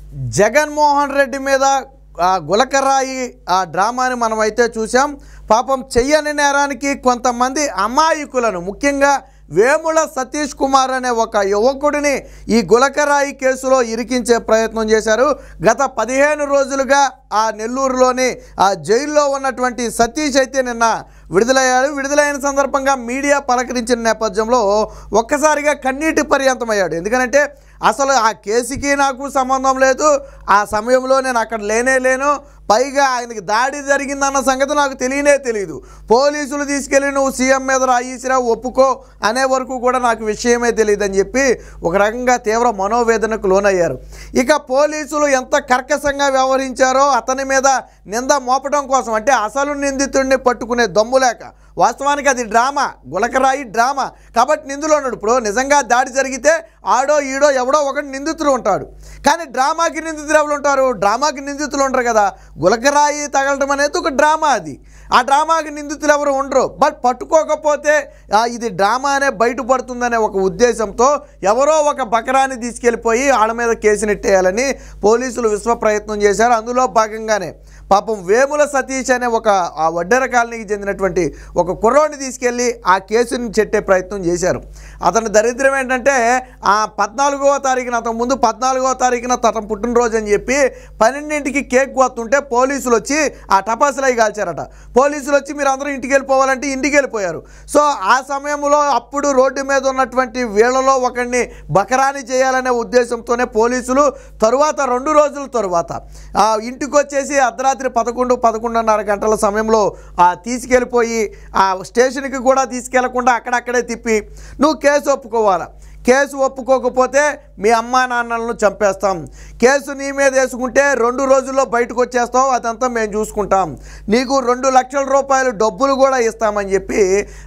జగన్మోహన్ రెడ్డి మీద ఆ గులకరాయి ఆ డ్రామాని మనం అయితే చూసాం పాపం చెయ్యని నేరానికి కొంతమంది అమాయకులను ముఖ్యంగా వేముల సతీష్ కుమార్ అనే ఒక యువకుడిని ఈ గులకరాయి కేసులో ఇరికించే ప్రయత్నం చేశారు గత పదిహేను రోజులుగా ఆ నెల్లూరులోని ఆ జైల్లో ఉన్నటువంటి సతీష్ అయితే నిన్న విడుదలయ్యాడు విడుదలైన సందర్భంగా మీడియా పలకరించిన నేపథ్యంలో ఒక్కసారిగా కన్నీటి పర్యంతమయ్యాడు ఎందుకంటే అసలు ఆ కేసుకి నాకు సంబంధం లేదు ఆ సమయంలో నేను అక్కడ లేనే లేను పైగా ఆయనకి దాడి జరిగిందన్న సంగతి నాకు తెలియనే తెలియదు పోలీసులు తీసుకెళ్ళి నువ్వు సీఎం మీద రాయిసిరా ఒప్పుకో అనే వరకు కూడా నాకు విషయమే తెలియదు అని చెప్పి ఒక రకంగా తీవ్ర మనోవేదనకు లోనయ్యారు ఇక పోలీసులు ఎంత కర్కశంగా వ్యవహరించారో అతని మీద నింద మోపడం కోసం అంటే అసలు నిందితుడిని పట్టుకునే దమ్ము లేక వాస్తవానికి అది డ్రామా గులకరాయి డ్రామా కాబట్టి నిందులో ఉన్నాడు ఇప్పుడు నిజంగా దాడి జరిగితే ఆడో ఈడో ఎవడో ఒకటి నిందితుడు ఉంటాడు కానీ డ్రామాకి నిందితులు ఎవరు ఉంటారు డ్రామాకి నిందితులు ఉంటారు కదా గులకరాయి తగలటం అనేది ఒక డ్రామా అది ఆ డ్రామాకి నిందితులు ఎవరు ఉండరు బట్ పట్టుకోకపోతే ఆ, ఇది డ్రామా అనే బయటపడుతుందనే ఒక ఉద్దేశంతో ఎవరో ఒక బకరాన్ని తీసుకెళ్ళిపోయి వాళ్ళ మీద కేసు నెట్టేయాలని పోలీసులు విశ్వ ప్రయత్నం చేశారు అందులో భాగంగానే పాపం వేముల సతీష్ అనే ఒక ఆ వడ్డెర కాలనీకి చెందినటువంటి ఒక కుర్రోడిని తీసుకెళ్ళి ఆ కేసుని చెట్టే ప్రయత్నం చేశారు అతని దరిద్రం ఏంటంటే ఆ పద్నాలుగవ తారీఖున అతను ముందు పద్నాలుగవ తారీఖున అతను పుట్టినరోజు అని చెప్పి పన్నెండింటికి కేక్ కోస్తుంటే పోలీసులు వచ్చి ఆ టపాసులై కాల్చారట పోలీసులు వచ్చి మీరు అందరూ ఇంటికి వెళ్ళిపోవాలంటే ఇంటికి వెళ్ళిపోయారు సో ఆ సమయంలో అప్పుడు రోడ్డు మీద ఉన్నటువంటి వీళ్ళలో ఒకరిని బకరాని చేయాలనే ఉద్దేశంతోనే పోలీసులు తరువాత రెండు రోజుల తరువాత ఆ ఇంటికి వచ్చేసి అర్ధరాత్రి పదకొండు పదకొండున్నర గంటల సమయంలో ఆ తీసుకెళ్ళిపోయి ఆ స్టేషన్కి కూడా తీసుకెళ్లకుండా అక్కడక్కడే తిప్పి నువ్వు కేసు ఒప్పుకోవాలా కేసు ఒప్పుకోకపోతే మీ అమ్మా నాన్నలను చంపేస్తాం కేసు నీ మీద వేసుకుంటే రెండు రోజుల్లో బయటకు వచ్చేస్తావు అదంతా మేము చూసుకుంటాం నీకు రెండు లక్షల రూపాయలు డబ్బులు కూడా ఇస్తామని చెప్పి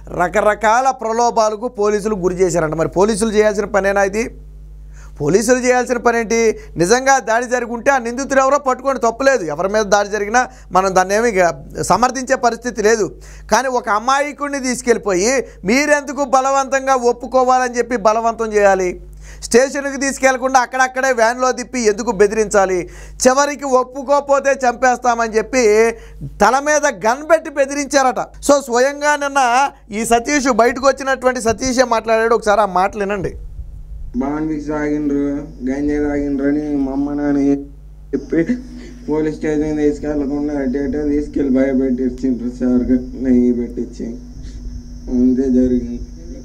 రకరకాల ప్రలోభాలకు పోలీసులు గురి చేశారంట మరి పోలీసులు చేయాల్సిన పనేనా ఇది పోలీసులు చేయాల్సిన పని ఏంటి నిజంగా దాడి జరిగి ఉంటే ఆ నిందితుడు ఎవరో పట్టుకొని తప్పులేదు ఎవరి మీద దాడి జరిగినా మనం దాన్ని ఏమి ఇక సమర్థించే పరిస్థితి లేదు కానీ ఒక అమాయకుడిని తీసుకెళ్ళిపోయి మీరెందుకు బలవంతంగా ఒప్పుకోవాలని చెప్పి బలవంతం చేయాలి స్టేషన్కి తీసుకెళ్లకుండా అక్కడక్కడే వ్యాన్లో తిప్పి ఎందుకు బెదిరించాలి చివరికి ఒప్పుకోకపోతే చంపేస్తామని చెప్పి తల మీద గన్ పెట్టి బెదిరించారట సో స్వయంగా నిన్న ఈ సతీష్ బయటకు వచ్చినటువంటి సతీషే మాట్లాడాడు ఒకసారి ఆ మాటలు వినండి బాండ్విక్స్ తాగిండ్రు గంజాయి తాగిండ్రు అని మా అమ్మ నాన్న చెప్పి పోలీస్ స్టేషన్ తీసుకెళ్లకుండా అటు ఇటు తీసుకెళ్ళి భయపెట్టించిండ్రు సార్ నెయ్యి పెట్టించి అంతే జరిగింది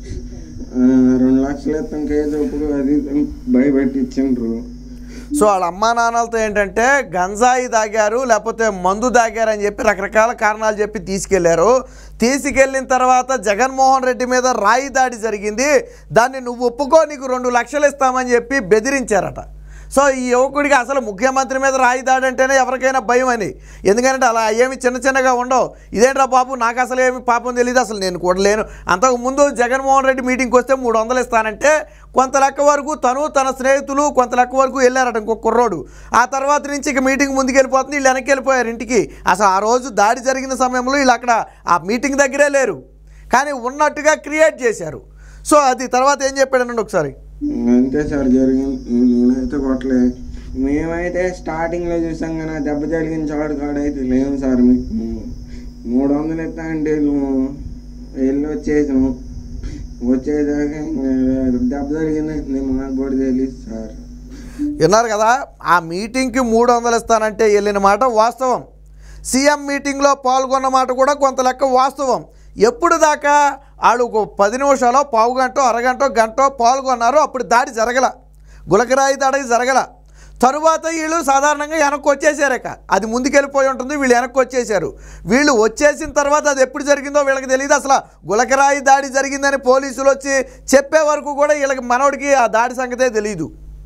ఆ, రెండు లక్షలు ఇస్తాం కేసు ఒప్పుడు అది ఇది భయపెట్టించిండ్రు సో వాళ్ళ అమ్మా నాన్నలతో ఏంటంటే గంజాయి తాగారు లేకపోతే మందు తాగారు అని చెప్పి రకరకాల కారణాలు చెప్పి తీసుకెళ్లారు తీసుకెళ్ళిన తర్వాత జగన్మోహన్ రెడ్డి మీద రాయి దాడి జరిగింది దాన్ని నువ్వు ఒప్పుకో నీకు రెండు లక్షలు ఇస్తామని చెప్పి బెదిరించారట సో ఈ యువకుడికి అసలు ముఖ్యమంత్రి మీద రాయి దాడి అంటేనే ఎవరికైనా భయం అని ఎందుకంటే అలా ఏమి చిన్న చిన్నగా ఉండవు ఇదేంట్రా బాబు నాకు అసలు ఏమి పాపం తెలియదు అసలు నేను కూడా లేను అంతకు ముందు జగన్మోహన్ రెడ్డి మీటింగ్కి వస్తే మూడు వందలు ఇస్తానంటే కొంత లెక్క వరకు తను తన స్నేహితులు కొంత లెక్క వరకు వెళ్ళారట ఇంకొక కుర్రోడు ఆ తర్వాత నుంచి ఇక మీటింగ్ ముందుకు వెళ్ళిపోతుంది వీళ్ళు వెనక్కి వెళ్ళిపోయారు ఇంటికి అసలు ఆ రోజు దాడి జరిగిన సమయంలో వీళ్ళు అక్కడ ఆ మీటింగ్ దగ్గరే లేరు కానీ ఉన్నట్టుగా క్రియేట్ చేశారు సో అది తర్వాత ఏం చెప్పాడనండి ఒకసారి అంతే సార్ జరిగింది నేనైతే కొట్టలే మేమైతే స్టార్టింగ్లో చూసాం కానీ ఆ దెబ్బ జరిగిన చోటు కాడైతే లేము సార్ మీకు మూడు వందలు ఇస్తా అంటే నువ్వు వెళ్ళి వచ్చేసాం వచ్చేదాకా ఇంకా దెబ్బ జరిగింది మాకు కూడా తెలియదు సార్ విన్నారు కదా ఆ మీటింగ్కి మూడు వందలు ఇస్తానంటే వెళ్ళిన మాట వాస్తవం సీఎం మీటింగ్లో పాల్గొన్న మాట కూడా కొంత లెక్క వాస్తవం ఎప్పుడు దాకా వాళ్ళు ఒక పది నిమిషాలు పావు గంట అరగంట గంట పాల్గొన్నారు అప్పుడు దాడి జరగల గులకరాయి దాడి జరగల తరువాత వీళ్ళు సాధారణంగా వెనక్కి వచ్చేసారక అది ముందుకెళ్ళిపోయి ఉంటుంది వీళ్ళు వెనక్కి వచ్చేసారు వీళ్ళు వచ్చేసిన తర్వాత అది ఎప్పుడు జరిగిందో వీళ్ళకి తెలియదు అసలు గులకరాయి దాడి జరిగిందని పోలీసులు వచ్చి చెప్పే వరకు కూడా వీళ్ళకి మనోడికి ఆ దాడి సంగతే తెలియదు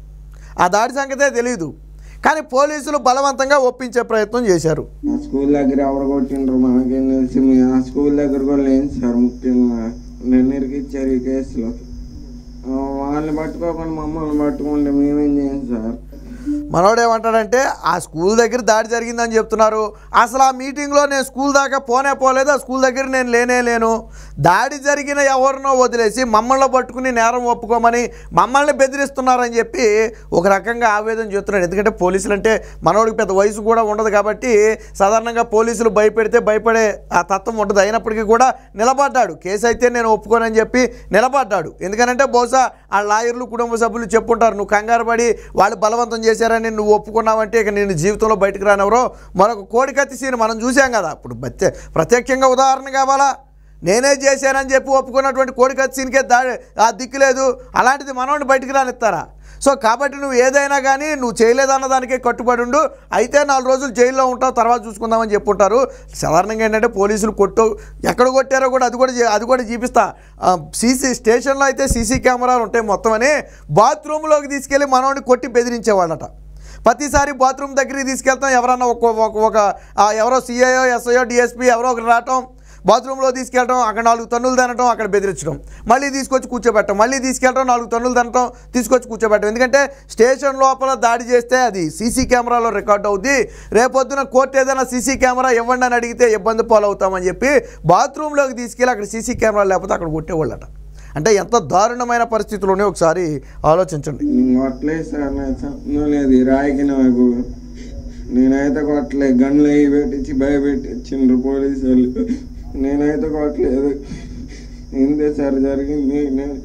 ఆ దాడి సంగతే తెలియదు కానీ పోలీసులు బలవంతంగా ఒప్పించే ప్రయత్నం చేశారు ఆ స్కూల్ దగ్గర ఎవరు కొట్టిండ్రు మనకేం తెలిసి మీ ఆ స్కూల్ దగ్గర కూడా లేదు సార్ ముఖ్యంగా నన్ను ఇరికిచ్చారు ఈ కేసులో ఆ, వాళ్ళని పట్టుకోకుండా మమ్మల్ని పట్టుకుంటే మేమేం చేయం సార్ మనోడు ఏమంటాడంటే ఆ స్కూల్ దగ్గర దాడి జరిగిందని చెప్తున్నారు అసలు ఆ మీటింగ్లో నేను స్కూల్ దాకా పోనే పోలేదు ఆ స్కూల్ దగ్గర నేను లేనే లేను దాడి జరిగిన ఎవరినో వదిలేసి మమ్మల్ని పట్టుకుని నేరం ఒప్పుకోమని మమ్మల్ని బెదిరిస్తున్నారని చెప్పి ఒక రకంగా ఆవేదన చెప్తున్నాడు ఎందుకంటే పోలీసులు అంటే మనోడికి పెద్ద వయసు కూడా ఉండదు కాబట్టి సాధారణంగా పోలీసులు భయపెడితే భయపడే ఆ తత్వం ఉంటుంది అయినప్పటికీ కూడా నిలబడ్డాడు కేసు అయితే నేను ఒప్పుకోనని చెప్పి నిలబడ్డాడు ఎందుకనంటే బహుశా ఆ లాయర్లు కుటుంబ సభ్యులు చెప్పుంటారు నువ్వు కంగారు పడి వాళ్ళు బలవంతం చేశారని నువ్వు ఒప్పుకున్నావంటే ఇక నేను జీవితంలో బయటకు రానెవరో మరొక కోడికత్తి సీన్ మనం చూసాం కదా ఇప్పుడు ప్రత్యే ప్రత్యక్షంగా ఉదాహరణ కావాలా నేనే చేశానని చెప్పి ఒప్పుకున్నటువంటి కోడికత్తి సీన్కే దాడి ఆ దిక్కు లేదు అలాంటిది మనోడిని బయటికి రానిస్తారా సో కాబట్టి నువ్వు ఏదైనా కానీ నువ్వు చేయలేదన్న దానికే కట్టుబడి ఉండు అయితే నాలుగు రోజులు జైల్లో ఉంటావు తర్వాత చూసుకుందామని చెప్పుంటారు సాధారణంగా ఏంటంటే పోలీసులు కొట్టు ఎక్కడ కొట్టారో కూడా అది కూడా చే- అది కూడా చూపిస్తా సీసీ స్టేషన్లో అయితే సీసీ కెమెరాలు ఉంటాయి మొత్తం అని బాత్రూంలోకి తీసుకెళ్ళి మనోడిని కొట్టి బెదిరించేవాళ్ళట ప్రతిసారి బాత్రూమ్ దగ్గరికి తీసుకెళ్తాం ఎవరన్నా ఒక ఒక ఒక ఆ, ఎవరో సిఐఓ ఎస్ఐఓ డిఎస్పీ ఎవరో ఒకరు రావటం బాత్రూంలో తీసుకెళ్ళటం అక్కడ నాలుగు టన్నులు తినటం అక్కడ బెదిరించడం మళ్ళీ తీసుకొచ్చి కూర్చోబెట్టడం మళ్ళీ తీసుకెళ్ళటం నాలుగు టన్నులు తినటం తీసుకొచ్చి కూర్చోబెట్టడం ఎందుకంటే స్టేషన్ లోపల దాడి చేస్తే అది సీసీ కెమెరాలో రికార్డ్ అవుద్ది రేపొద్దున కోర్టు ఏదైనా సీసీ కెమెరా ఇవ్వండి అని అడిగితే ఇబ్బంది పాలవుతామని చెప్పి బాత్రూంలోకి తీసుకెళ్ళి అక్కడ సీసీ కెమెరా లేకపోతే అక్కడ కొట్టేవాళ్ళట అంటే ఎంత దారుణమైన పరిస్థితులు ఉన్నాయో ఒకసారి ఆలోచించండి నేను కొట్టలేదు సార్ నేను సంబంధం లేదు ఈ రాయికి నాకు నేనైతే కొట్టలేదు గన్లు అవి పెట్టించి భయపెట్టించిండ్రు పోలీసు వాళ్ళు నేనైతే కొట్టలేదు ఇంతే సార్ జరిగింది నేను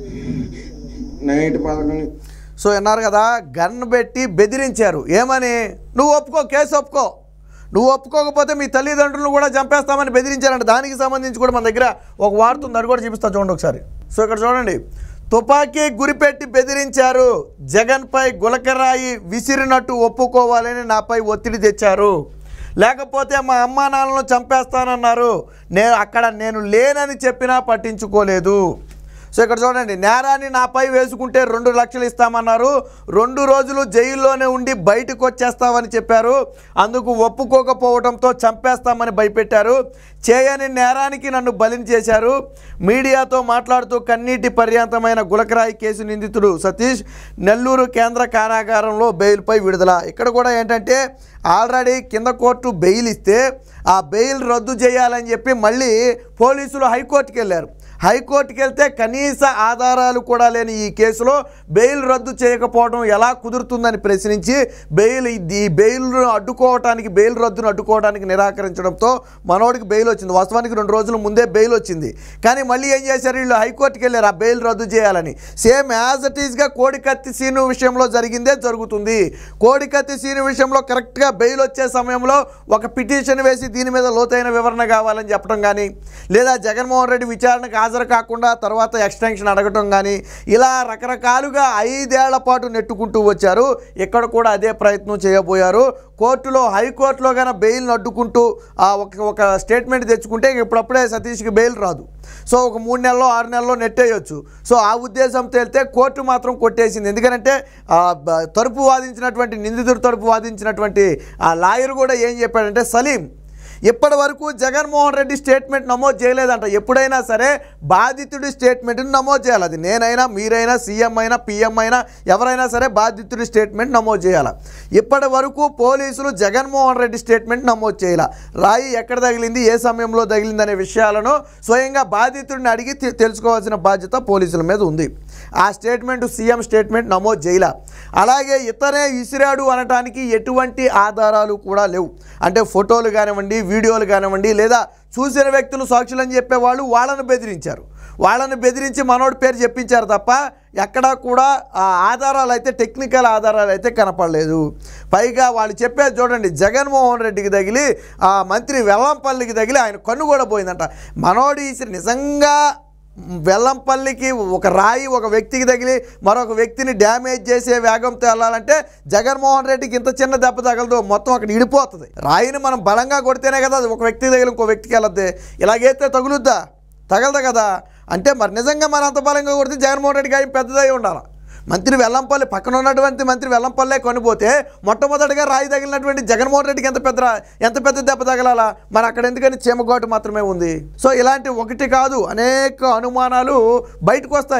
నైట్ పదకొండు సో విన్నారు కదా గన్ పెట్టి బెదిరించారు ఏమని నువ్వు ఒప్పుకో కేసు ఒప్పుకో నువ్వు ఒప్పుకోకపోతే మీ తల్లిదండ్రులను కూడా చంపేస్తామని బెదిరించారంట దానికి సంబంధించి కూడా మన దగ్గర ఒక వార్త ఉంది అది కూడా చూపిస్తా చూడండి ఒకసారి సో ఇక్కడ చూడండి తుపాకీ గురిపెట్టి బెదిరించారు జగన్పై గులకరాయి విసిరినట్టు ఒప్పుకోవాలని నాపై ఒత్తిడి తెచ్చారు లేకపోతే మా అమ్మా నాన్నలను చంపేస్తానన్నారు నేను అక్కడ నేను లేనని చెప్పినా పట్టించుకోలేదు సో ఇక్కడ చూడండి నేరాన్ని నాపై వేసుకుంటే రెండు లక్షలు ఇస్తామన్నారు రెండు రోజులు జైల్లోనే ఉండి బయటకు వచ్చేస్తామని చెప్పారు అందుకు ఒప్పుకోకపోవడంతో చంపేస్తామని భయపెట్టారు చేయని నేరానికి నన్ను బలిని చేశారు మీడియాతో మాట్లాడుతూ కన్నీటి పర్యాంతమైన గులకరాయి కేసు నిందితుడు సతీష్ నెల్లూరు కేంద్ర కారాగారంలో బెయిల్పై విడుదల ఇక్కడ కూడా ఏంటంటే ఆల్రెడీ కింద కోర్టు బెయిల్ ఇస్తే ఆ బెయిల్ రద్దు చేయాలని చెప్పి మళ్ళీ పోలీసులు హైకోర్టుకి వెళ్ళారు హైకోర్టుకి వెళ్తే కనీస ఆధారాలు కూడా లేని ఈ కేసులో బెయిల్ రద్దు చేయకపోవడం ఎలా కుదురుతుందని ప్రశ్నించి బెయిల్ ఈ బెయిల్ను అడ్డుకోవటానికి బెయిల్ రద్దును అడ్డుకోవడానికి నిరాకరించడంతో మనోడికి బెయిల్ వచ్చింది వాస్తవానికి రెండు రోజుల ముందే బెయిల్ వచ్చింది కానీ మళ్ళీ ఏం చేశారు వీళ్ళు హైకోర్టుకి వెళ్ళారు ఆ బెయిల్ రద్దు చేయాలని సేమ్ యాజ్ ఇట్ ఈస్గా కోడికత్తి సీను విషయంలో జరిగిందే జరుగుతుంది కోడికత్తి సీను విషయంలో కరెక్ట్గా బెయిల్ వచ్చే సమయంలో ఒక పిటిషన్ వేసి దీని మీద లోతైన వివరణ కావాలని చెప్పడం కానీ లేదా జగన్మోహన్ రెడ్డి విచారణకు హాజరు కాకుండా తర్వాత ఎక్స్టెన్షన్ అడగటం కానీ ఇలా రకరకాలుగా ఐదేళ్ల పాటు నెట్టుకుంటూ వచ్చారు ఇక్కడ కూడా అదే ప్రయత్నం చేయబోయారు కోర్టులో హైకోర్టులో కానీ బెయిల్ని అడ్డుకుంటూ ఆ ఒక ఒక స్టేట్మెంట్ తెచ్చుకుంటే ఇప్పుడప్పుడే సతీష్కి బెయిల్ రాదు సో ఒక మూడు నెలల్లో ఆరు నెలల్లో నెట్టేయొచ్చు సో ఆ ఉద్దేశంతో వెళ్తే కోర్టు మాత్రం కొట్టేసింది ఎందుకంటే ఆ, బ- తరపు వాదించినటువంటి నిందితుడు తరపు వాదించినటువంటి ఆ లాయర్ కూడా ఏం చెప్పాడంటే సలీం ఇప్పటి వరకు జగన్మోహన్ రెడ్డి స్టేట్మెంట్ నమోదు చేయలేదంట ఎప్పుడైనా సరే బాధితుడి స్టేట్మెంట్ని నమోదు చేయాలి అది నేనైనా మీరైనా సీఎం అయినా పిఎం అయినా ఎవరైనా సరే బాధితుడి స్టేట్మెంట్ నమోదు చేయాలి ఇప్పటి వరకు పోలీసులు జగన్మోహన్ రెడ్డి స్టేట్మెంట్ నమోదు చేయాల రాయి ఎక్కడ తగిలింది ఏ సమయంలో తగిలింది అనే విషయాలను స్వయంగా బాధితుడిని అడిగి తె- తెలుసుకోవాల్సిన బాధ్యత పోలీసుల మీద ఉంది ఆ స్టేట్మెంట్ సీఎం స్టేట్మెంట్ నమోదు చేయాల అలాగే ఇతరే ఇసిరాడు అనటానికి ఎటువంటి ఆధారాలు కూడా లేవు అంటే ఫోటోలు కానివ్వండి వీడియోలు కానివ్వండి లేదా చూసిన వ్యక్తులు సాక్షులని చెప్పేవాళ్ళు వాళ్ళని బెదిరించారు వాళ్ళని బెదిరించి మనోడి పేరు చెప్పించారు తప్ప ఎక్కడా కూడా ఆ ఆధారాలు అయితే టెక్నికల్ ఆధారాలు అయితే కనపడలేదు పైగా వాళ్ళు చెప్పేది చూడండి జగన్మోహన్ రెడ్డికి తగిలి ఆ మంత్రి వెల్లంపల్లికి తగిలి ఆయన కన్ను కూడా పోయిందంట మనోడి ఇసిరి నిజంగా వెల్లంపల్లికి ఒక రాయి ఒక వ్యక్తికి తగిలి మరొక వ్యక్తిని డ్యామేజ్ చేసే వేగంతో వెళ్ళాలంటే జగన్మోహన్ రెడ్డికి ఇంత చిన్న దెబ్బ తగలదు మొత్తం అక్కడ ఇడిపోతుంది రాయిని మనం బలంగా కొడితేనే కదా అది ఒక వ్యక్తికి తగిలి ఇంకో వ్యక్తికి వెళ్ళద్ది ఇలాగైతే తగులుద్దా తగలదు కదా అంటే మరి నిజంగా మరి అంత బలంగా కొడితే జగన్మోహన్ రెడ్డి గారి పెద్దదై ఉండాలి మంత్రి వెల్లంపల్లి పక్కన ఉన్నటువంటి మంత్రి వెల్లంపల్లే కొనిపోతే మొట్టమొదటిగా రాయి తగిలినటువంటి జగన్మోహన్ రెడ్డికి ఎంత పెద్ద రా- ఎంత పెద్ద దెబ్బ తగలాలా మరి అక్కడ ఎందుకని చీమగోటు మాత్రమే ఉంది సో ఇలాంటి ఒకటి కాదు అనేక అనుమానాలు బయటకు వస్తాయి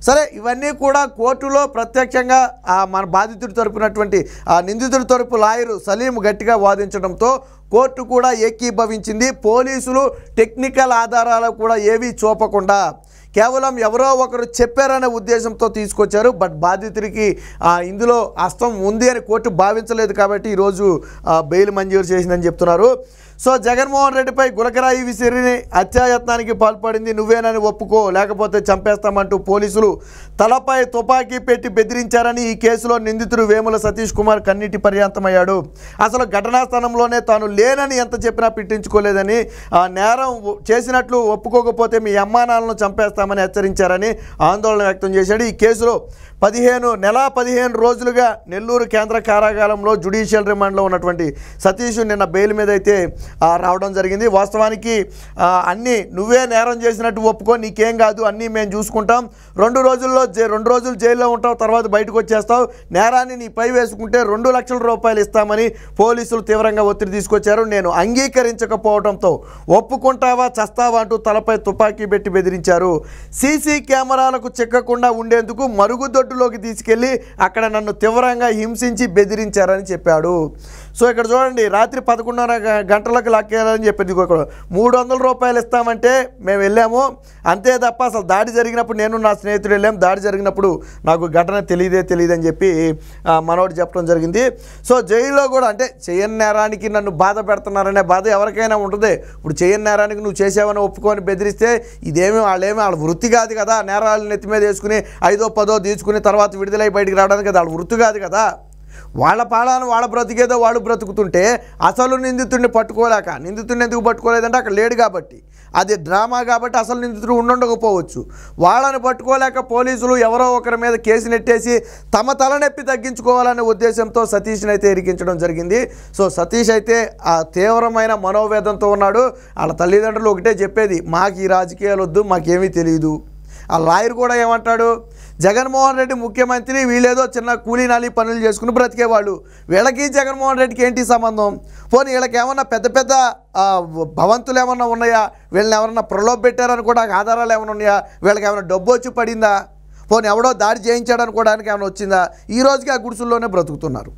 సరే ఇవన్నీ కూడా కోర్టులో ప్రత్యక్షంగా ఆ మన బాధితుడి తరపునటువంటి ఆ నిందితుడి తరపు లాయరు సలీం గట్టిగా వాదించడంతో కోర్టు కూడా ఏకీభవించింది పోలీసులు టెక్నికల్ ఆధారాలు కూడా ఏవీ చూపకుండా కేవలం ఎవరో ఒకరు చెప్పారనే ఉద్దేశంతో తీసుకొచ్చారు బట్ బాధితుడికి ఆ, ఇందులో హస్తం ఉంది అని కోర్టు భావించలేదు కాబట్టి ఈరోజు ఆ, బెయిల్ మంజూరు చేసిందని చెప్తున్నారు సో జగన్మోహన్ రెడ్డిపై గులకరాయి విసిరిని హత్యాయత్నానికి పాల్పడింది నువ్వేనని ఒప్పుకో లేకపోతే చంపేస్తామంటూ పోలీసులు తలపై తుపాకీ పెట్టి బెదిరించారని ఈ కేసులో నిందితుడు వేముల సతీష్ కుమార్ కన్నీటి పర్యాంతమయ్యాడు అసలు ఘటనా స్థలంలోనే తాను లేనని ఎంత చెప్పినా పిట్టించుకోలేదని ఆ నేరం ఒ- చేసినట్లు ఒప్పుకోకపోతే మీ అమ్మానాలను చంపేస్తామని హెచ్చరించారని ఆందోళన వ్యక్తం చేశాడు ఈ కేసులో పదిహేను నెల పదిహేను రోజులుగా నెల్లూరు కేంద్ర కారాగారంలో జుడిషియల్ రిమాండ్లో ఉన్నటువంటి సతీష్ నిన్న బెయిల్ మీద అయితే ఆ, రావడం జరిగింది వాస్తవానికి ఆ, అన్నీ నువ్వే నేరం చేసినట్టు ఒప్పుకో నీకేం కాదు అన్నీ మేము చూసుకుంటాం రెండు రోజుల్లో జై- రెండు రోజులు జైల్లో ఉంటావు తర్వాత బయటకు వచ్చేస్తావు నేరాన్ని నీ పై వేసుకుంటే రెండు లక్షల రూపాయలు ఇస్తామని పోలీసులు తీవ్రంగా ఒత్తిడి తీసుకొచ్చారు నేను అంగీకరించకపోవడంతో ఒప్పుకుంటావా చస్తావా అంటూ తలపై తుపాకీ పెట్టి బెదిరించారు సీసీ కెమెరాలకు చిక్కకుండా ఉండేందుకు మరుగుదొడ్డులోకి తీసుకెళ్లి అక్కడ నన్ను తీవ్రంగా హింసించి బెదిరించారని చెప్పాడు సో ఇక్కడ చూడండి రాత్రి పదకొండున్నర గ- గంటలకు లాక్కేయాలని చెప్పింది ఇక్కడ మూడు వందల రూపాయలు ఇస్తామంటే మేము వెళ్ళాము అంతే తప్ప అసలు దాడి జరిగినప్పుడు నేను నా స్నేహితుడు వెళ్ళాం దాడి జరిగినప్పుడు నాకు ఘటన తెలియదే తెలియదని చెప్పి ఆ, మనోడు చెప్పడం జరిగింది సో జైల్లో కూడా అంటే చేయని నేరానికి నన్ను బాధ పెడుతున్నారనే బాధ ఎవరికైనా ఉంటుంది ఇప్పుడు చేయని నేరానికి నువ్వు చేసావని ఒప్పుకొని బెదిరిస్తే ఇదేమి వాళ్ళేమి వాళ్ళ వృత్తి కాదు కదా నేరాలు నెత్తి మీద వేసుకుని ఐదో పదో తీసుకుని తర్వాత విడుదలై బయటికి రావడానికి కదా వాళ్ళ వృత్తి కాదు కదా వాళ్ళ పాడాను వాళ్ళ బ్రతికేదో వాళ్ళు బ్రతుకుతుంటే అసలు నిందితుడిని పట్టుకోలేక నిందితుడిని ఎందుకు పట్టుకోలేదంటే అక్కడ లేడు కాబట్టి అది డ్రామా కాబట్టి అసలు నిందితుడు ఉండుండకపోవచ్చు వాళ్ళని పట్టుకోలేక పోలీసులు ఎవరో ఒకరి మీద కేసు నెట్టేసి తమ తలనొప్పి తగ్గించుకోవాలనే ఉద్దేశంతో సతీష్ని అయితే ఇరికించడం జరిగింది సో సతీష్ అయితే ఆ తీవ్రమైన మనోవేదంతో ఉన్నాడు వాళ్ళ తల్లిదండ్రులు ఒకటే చెప్పేది మాకు ఈ రాజకీయాలు వద్దు మాకేమీ తెలియదు ఆ లాయర్ కూడా ఏమంటాడు జగన్మోహన్ రెడ్డి ముఖ్యమంత్రి వీళ్ళేదో చిన్న కూలీ నాలి పనులు చేసుకుని బ్రతికేవాళ్ళు వీళ్ళకి జగన్మోహన్ రెడ్డికి ఏంటి సంబంధం పోనీ వీళ్ళకి ఏమన్నా పెద్ద పెద్ద ఆ, భవంతులు ఏమన్నా ఉన్నాయా వీళ్ళని ఎవరన్నా ప్రలోభ పెట్టారని కూడా ఆధారాలు ఏమైనా ఉన్నాయా వీళ్ళకి ఏమైనా డబ్బు వచ్చి పడిందా పోనీ ఎవడో దాడి చేయించాడనుకోవడానికి ఏమైనా వచ్చిందా ఈ రోజుకి ఆ గుడిసెల్లోనే బ్రతుకుతున్నారు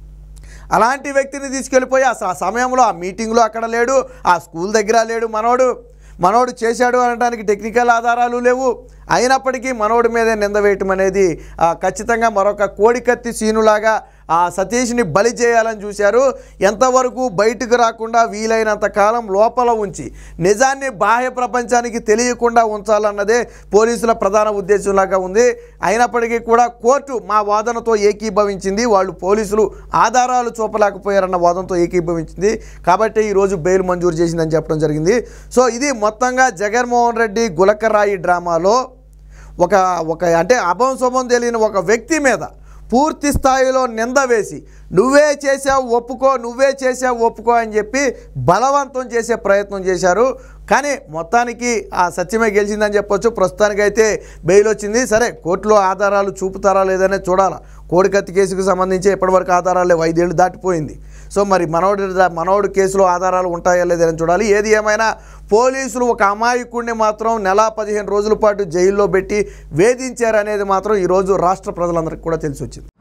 అలాంటి వ్యక్తిని తీసుకెళ్ళిపోయి ఆ స- సమయంలో ఆ మీటింగ్లో అక్కడ లేడు ఆ స్కూల్ దగ్గర లేడు మనోడు మనోడు చేశాడు అనడానికి టెక్నికల్ ఆధారాలు లేవు అయినప్పటికీ మనోడి మీదే నింద వేయటం అనేది ఆ, ఖచ్చితంగా మరొక కోడికత్తి సీనులాగా ఆ సతీష్ని బలి చేయాలని చూశారు ఎంతవరకు బయటకు రాకుండా వీలైనంత కాలం లోపల ఉంచి నిజాన్ని బాహ్య ప్రపంచానికి తెలియకుండా ఉంచాలన్నదే పోలీసుల ప్రధాన ఉద్దేశంలాగా ఉంది అయినప్పటికీ కూడా కోర్టు మా వాదనతో ఏకీభవించింది వాళ్ళు పోలీసులు ఆధారాలు చూపలేకపోయారన్న వాదనతో ఏకీభవించింది కాబట్టి ఈరోజు బెయిల్ మంజూరు చేసిందని చెప్పడం జరిగింది సో ఇది మొత్తంగా జగన్మోహన్ రెడ్డి గులకరాయి డ్రామాలో ఒక ఒక అంటే అభం శుభం తెలియని ఒక వ్యక్తి మీద పూర్తి స్థాయిలో నింద వేసి నువ్వే చేసావు ఒప్పుకో నువ్వే చేసావు ఒప్పుకో అని చెప్పి బలవంతం చేసే ప్రయత్నం చేశారు కానీ మొత్తానికి ఆ సత్యమే గెలిచిందని చెప్పొచ్చు ప్రస్తుతానికైతే బెయిల్ వచ్చింది సరే కోర్టులో ఆధారాలు చూపుతారా లేదనే చూడాలి కోడికత్తి కేసుకు సంబంధించి ఇప్పటివరకు ఆధారాలు లేవు ఐదేళ్ళు దాటిపోయింది సో మరి మనోడి మనోడి కేసులో ఆధారాలు ఉంటాయా లేదని చూడాలి ఏది ఏమైనా పోలీసులు ఒక అమాయకుడిని మాత్రం నెల పదిహేను రోజుల పాటు జైల్లో పెట్టి వేధించారనేది మాత్రం ఈరోజు రాష్ట్ర ప్రజలందరికీ కూడా తెలిసి వచ్చింది